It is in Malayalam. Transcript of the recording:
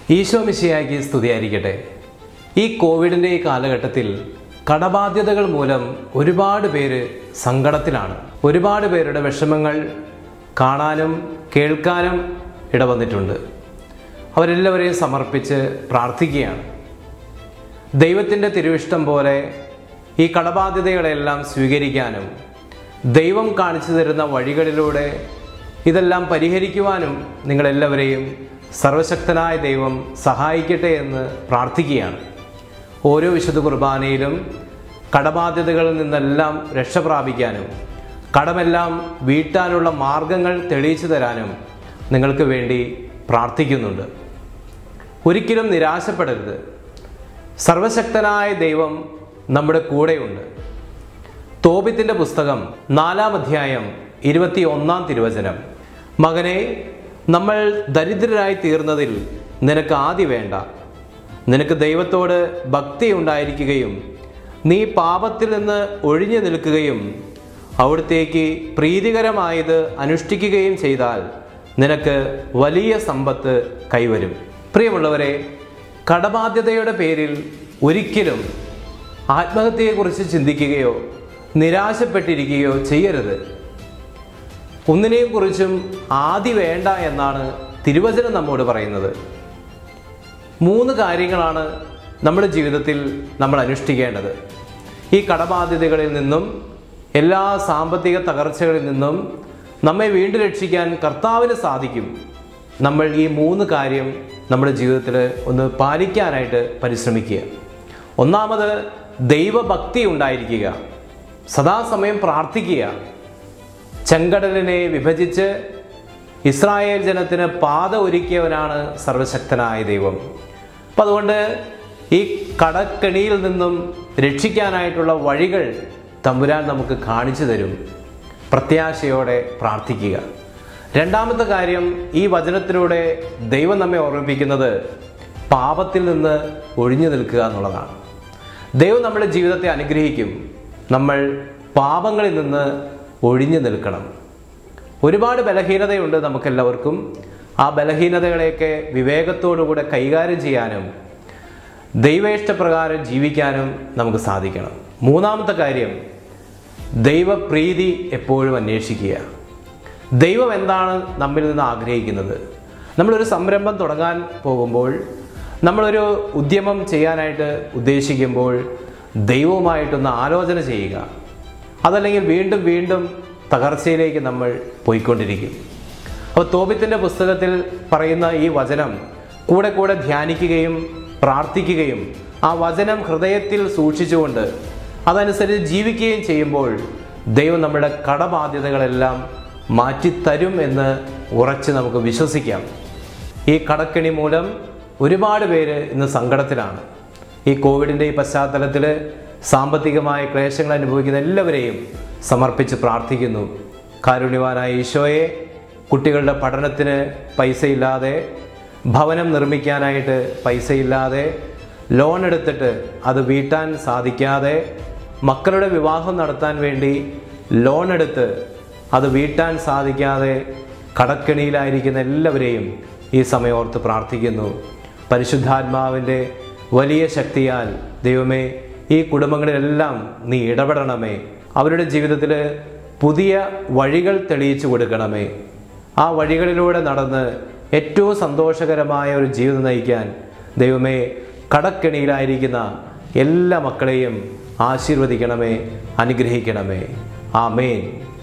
ഈശോ മിശിയാക്കി സ്തുതിയായിരിക്കട്ടെ ഈ കോവിഡിൻ്റെ ഈ കാലഘട്ടത്തിൽ കടബാധ്യതകൾ മൂലം ഒരുപാട് പേര് സങ്കടത്തിലാണ് ഒരുപാട് പേരുടെ വിഷമങ്ങൾ കാണാനും കേൾക്കാനും ഇടവന്നിട്ടുണ്ട് അവരെല്ലാവരെയും സമർപ്പിച്ച് പ്രാർത്ഥിക്കുകയാണ് ദൈവത്തിൻ്റെ തിരുവിഷ്ടം പോലെ ഈ കടബാധ്യതകളെല്ലാം സ്വീകരിക്കാനും ദൈവം കാണിച്ചു തരുന്ന വഴികളിലൂടെ ഇതെല്ലാം പരിഹരിക്കുവാനും നിങ്ങളെല്ലാവരെയും സർവശക്തനായ ദൈവം സഹായിക്കട്ടെ എന്ന് പ്രാർത്ഥിക്കുകയാണ് ഓരോ വിശുദ്ധ കുർബാനയിലും കടബാധ്യതകളിൽ നിന്നെല്ലാം രക്ഷ പ്രാപിക്കാനും കടമെല്ലാം വീട്ടാനുള്ള മാർഗങ്ങൾ തെളിയിച്ചു തരാനും നിങ്ങൾക്ക് വേണ്ടി പ്രാർത്ഥിക്കുന്നുണ്ട് ഒരിക്കലും നിരാശപ്പെടരുത് സർവശക്തനായ ദൈവം നമ്മുടെ കൂടെയുണ്ട് തോബിത്തിൻ്റെ പുസ്തകം നാലാം അധ്യായം ഇരുപത്തി ഒന്നാം തിരുവചനം മകനെ നമ്മൾ ദരിദ്രരായി തീർന്നതിൽ നിനക്ക് ആദ്യ വേണ്ട നിനക്ക് ദൈവത്തോട് ഭക്തി ഉണ്ടായിരിക്കുകയും നീ പാപത്തിൽ നിന്ന് ഒഴിഞ്ഞു നിൽക്കുകയും അവിടത്തേക്ക് പ്രീതികരമായത് അനുഷ്ഠിക്കുകയും ചെയ്താൽ നിനക്ക് വലിയ സമ്പത്ത് കൈവരും പ്രിയമുള്ളവരെ കടബാധ്യതയുടെ പേരിൽ ഒരിക്കലും ആത്മഹത്യയെക്കുറിച്ച് ചിന്തിക്കുകയോ നിരാശപ്പെട്ടിരിക്കുകയോ ചെയ്യരുത് ഒന്നിനെയും കുറിച്ചും ആദി വേണ്ട എന്നാണ് തിരുവചനം നമ്മോട് പറയുന്നത് മൂന്ന് കാര്യങ്ങളാണ് നമ്മുടെ ജീവിതത്തിൽ നമ്മൾ അനുഷ്ഠിക്കേണ്ടത് ഈ കടബാധ്യതകളിൽ നിന്നും എല്ലാ സാമ്പത്തിക തകർച്ചകളിൽ നിന്നും നമ്മെ വീണ്ടും രക്ഷിക്കാൻ കർത്താവിന് സാധിക്കും നമ്മൾ ഈ മൂന്ന് കാര്യം നമ്മുടെ ജീവിതത്തിൽ ഒന്ന് പാലിക്കാനായിട്ട് പരിശ്രമിക്കുക ഒന്നാമത് ദൈവഭക്തി ഉണ്ടായിരിക്കുക സദാസമയം പ്രാർത്ഥിക്കുക ചെങ്കടലിനെ വിഭജിച്ച് ഇസ്രായേൽ ജനത്തിന് പാത ഒരുക്കിയവനാണ് സർവശക്തനായ ദൈവം അപ്പം അതുകൊണ്ട് ഈ കടക്കെണിയിൽ നിന്നും രക്ഷിക്കാനായിട്ടുള്ള വഴികൾ തമ്പുരാൻ നമുക്ക് കാണിച്ചു തരും പ്രത്യാശയോടെ പ്രാർത്ഥിക്കുക രണ്ടാമത്തെ കാര്യം ഈ വചനത്തിലൂടെ ദൈവം നമ്മെ ഓർമ്മിപ്പിക്കുന്നത് പാപത്തിൽ നിന്ന് ഒഴിഞ്ഞു നിൽക്കുക എന്നുള്ളതാണ് ദൈവം നമ്മുടെ ജീവിതത്തെ അനുഗ്രഹിക്കും നമ്മൾ പാപങ്ങളിൽ നിന്ന് ഒഴിഞ്ഞു നിൽക്കണം ഒരുപാട് ബലഹീനതയുണ്ട് നമുക്കെല്ലാവർക്കും ആ ബലഹീനതകളെയൊക്കെ വിവേകത്തോടുകൂടെ കൈകാര്യം ചെയ്യാനും ദൈവേഷ്ടപ്രകാരം ജീവിക്കാനും നമുക്ക് സാധിക്കണം മൂന്നാമത്തെ കാര്യം ദൈവപ്രീതി എപ്പോഴും അന്വേഷിക്കുക ദൈവം എന്താണ് നമ്മിൽ നിന്ന് ആഗ്രഹിക്കുന്നത് നമ്മളൊരു സംരംഭം തുടങ്ങാൻ പോകുമ്പോൾ നമ്മളൊരു ഉദ്യമം ചെയ്യാനായിട്ട് ഉദ്ദേശിക്കുമ്പോൾ ദൈവവുമായിട്ടൊന്ന് ആലോചന ചെയ്യുക അതല്ലെങ്കിൽ വീണ്ടും വീണ്ടും തകർച്ചയിലേക്ക് നമ്മൾ പോയിക്കൊണ്ടിരിക്കും അപ്പോൾ തോബിത്തിൻ്റെ പുസ്തകത്തിൽ പറയുന്ന ഈ വചനം കൂടെ കൂടെ ധ്യാനിക്കുകയും പ്രാർത്ഥിക്കുകയും ആ വചനം ഹൃദയത്തിൽ സൂക്ഷിച്ചുകൊണ്ട് അതനുസരിച്ച് ജീവിക്കുകയും ചെയ്യുമ്പോൾ ദൈവം നമ്മുടെ കടബാധ്യതകളെല്ലാം മാറ്റിത്തരും എന്ന് ഉറച്ച് നമുക്ക് വിശ്വസിക്കാം ഈ കടക്കെണി മൂലം ഒരുപാട് പേര് ഇന്ന് സങ്കടത്തിലാണ് ഈ കോവിഡിൻ്റെ ഈ പശ്ചാത്തലത്തിൽ സാമ്പത്തികമായ ക്ലേശങ്ങൾ അനുഭവിക്കുന്ന എല്ലാവരെയും സമർപ്പിച്ച് പ്രാർത്ഥിക്കുന്നു കാരുണ്യവാനായ ഈശോയെ കുട്ടികളുടെ പഠനത്തിന് പൈസയില്ലാതെ ഭവനം നിർമ്മിക്കാനായിട്ട് പൈസയില്ലാതെ ലോൺ എടുത്തിട്ട് അത് വീട്ടാൻ സാധിക്കാതെ മക്കളുടെ വിവാഹം നടത്താൻ വേണ്ടി ലോൺ എടുത്ത് അത് വീട്ടാൻ സാധിക്കാതെ കടക്കെണിയിലായിരിക്കുന്ന എല്ലാവരെയും ഈ സമയോർത്ത് പ്രാർത്ഥിക്കുന്നു പരിശുദ്ധാത്മാവിൻ്റെ വലിയ ശക്തിയാൽ ദൈവമേ ഈ കുടുംബങ്ങളിലെല്ലാം നീ ഇടപെടണമേ അവരുടെ ജീവിതത്തിൽ പുതിയ വഴികൾ തെളിയിച്ചു കൊടുക്കണമേ ആ വഴികളിലൂടെ നടന്ന് ഏറ്റവും സന്തോഷകരമായ ഒരു ജീവിതം നയിക്കാൻ ദൈവമേ കടക്കെണിയിലായിരിക്കുന്ന എല്ലാ മക്കളെയും ആശീർവദിക്കണമേ അനുഗ്രഹിക്കണമേ ആമേൻ